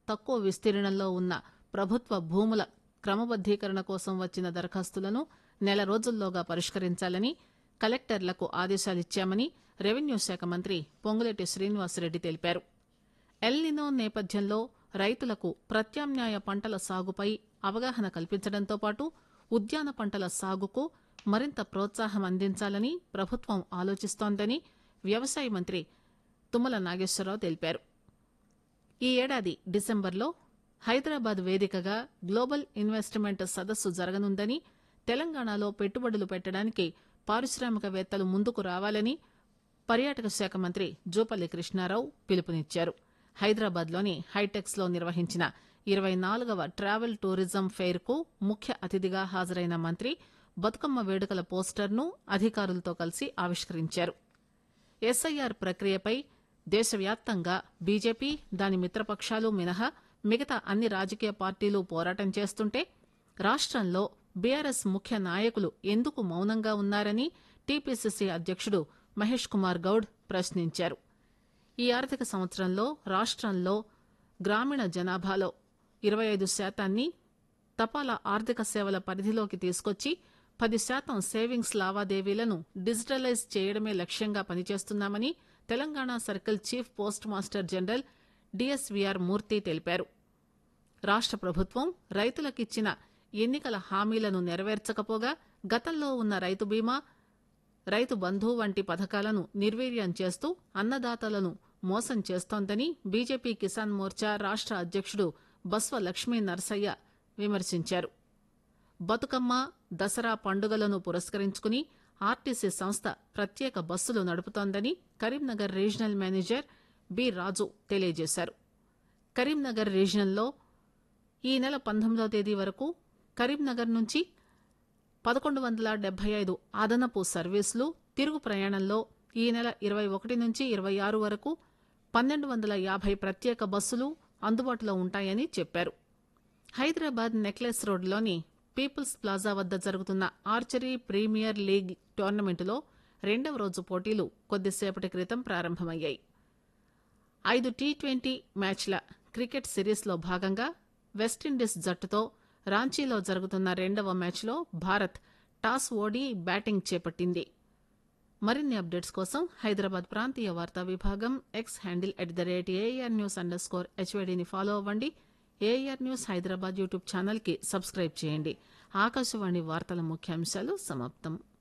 తక్కువ విస్తీర్ణంలో ఉన్న ప్రభుత్వ భూముల క్రమబద్దీకరణ కోసం వచ్చిన దరఖాస్తులను నెల రోజుల్లోగా పరిష్కరించాలని కలెక్టర్లకు ఆదేశాలిచ్చామని రెవెన్యూ శాఖ మంత్రి పొంగులేటి శ్రీనివాసరెడ్డి తెలిపారు ఎల్నినో నేపథ్యంలో రైతులకు ప్రత్యామ్నాయ పంటల సాగుపై అవగాహన కల్పించడంతో పాటు ఉద్యాన పంటల సాగుకు మరింత ప్రోత్సాహం అందించాలని ప్రభుత్వం ఆలోచిస్తోందని వ్యవసాయ మంత్రి తుమ్మల నాగేశ్వరరావు తెలిపారు ఈ ఏడాది డిసెంబర్లో హైదరాబాద్ వేదికగా గ్లోబల్ ఇన్వెస్ట్మెంట్ సదస్సు జరగనుందని తెలంగాణలో పెట్టుబడులు పెట్టడానికి పారిశ్రామికవేత్తలు ముందుకు రావాలని పర్యాటక శాఖ మంత్రి జూపల్లి కృష్ణారావు పిలుపునిచ్చారు హైదరాబాద్లోని హైటెక్స్ లో నిర్వహించిన ఇరవై నాలుగవ ట్రావెల్ టూరిజం ఫెయిర్ కు ముఖ్య అతిథిగా హాజరైన మంత్రి బతుకమ్మ వేడుకల పోస్టర్ను అధికారులతో కలిసి ఆవిష్కరించారు ఎస్ఐఆర్ ప్రక్రియపై దేశవ్యాప్తంగా బీజేపీ దాని మిత్రపక్షాలు మినహా మిగతా అన్ని రాజకీయ పార్టీలు పోరాటం చేస్తుంటే రాష్టంలో బీఆర్ఎస్ ముఖ్య నాయకులు ఎందుకు మౌనంగా ఉన్నారని టీపీసీసీ అధ్యక్షుడు మహేష్ కుమార్ గౌడ్ ప్రశ్నించారు ఈ ఆర్థిక సంవత్సరంలో రాష్టంలో గ్రామీణ జనాభాలో ఇరవై ఐదు శాతాన్ని తపాలా ఆర్థిక సేవల పరిధిలోకి తీసుకొచ్చి పది శాతం సేవింగ్స్ లావాదేవీలను డిజిటలైజ్ చేయడమే లక్ష్యంగా పనిచేస్తున్నామని Telangana circle chief post master general DSVR Murthy తెలిపారు రాష్ట ప్రభుత్వం రైతులకిచ్చిన ఎన్నికల హామీలను నెరవేర్చకపోగా గతంలో ఉన్న రైతు బీమా రైతు బంధు వంటి పథకాలను నిర్వీర్యం చేస్తూ అన్నదాతలను మోసం చేస్తోందని బీజేపీ కిసాన్ మోర్చా రాష్ట అధ్యక్షుడు బస్వ లక్ష్మీ నరసయ్య విమర్శించారు బతుకమ్మ దసరా పండుగలను పురస్కరించుకుని ఆర్టీసీ సంస్థ ప్రత్యేక బస్సులు నడుపుతోందని Karimnagar regional manager B Raju తెలియజేశారు కరీంనగర్ రీజనల్లో ఈ నెల పంతొమ్మిదో తేదీ వరకు కరీంనగర్ నుంచి పదకొండు వందల డెబ్బై ఐదు అదనపు సర్వీసులు తిరుగు ప్రయాణంలో ఈ నెల ఇరవై ఒకటి నుంచి ఇరవై ఆరు వరకు పన్నెండు వందల యాభై ప్రత్యేక బస్సులు అందుబాటులో ఉంటాయని చెప్పారు హైదరాబాద్ నెక్లెస్ రోడ్లోని పీపుల్స్ ప్లాజా వద్ద జరుగుతున్న ఆర్చరీ ప్రీమియర్ లీగ్ టోర్నమెంటులో రెండవ రోజు పోటీలు కొద్దిసేపటి క్రితం ప్రారంభమయ్యాయి ఐదు టీ ట్వంటీ మ్యాచ్ల క్రికెట్ సిరీస్లో భాగంగా వెస్టిండీస్ జట్టుతో రాంచీలో జరుగుతున్న రెండవ మ్యాచ్లో భారత్ టాస్ ఓడి బ్యాటింగ్ చేపట్టింది మరిన్ని అప్డేట్స్ కోసం హైదరాబాద్ ప్రాంతీయ వార్తా విభాగం X handle at the rate AIR news underscore హెచ్వైడీని ఫాలో అవ్వండి ఏఆర్ న్యూస్ హైదరాబాద్ యూట్యూబ్ ఛానల్కి సబ్స్క్రైబ్ చేయండి ఆకాశవాణి వార్తల ముఖ్యాంశాలు సమాప్తం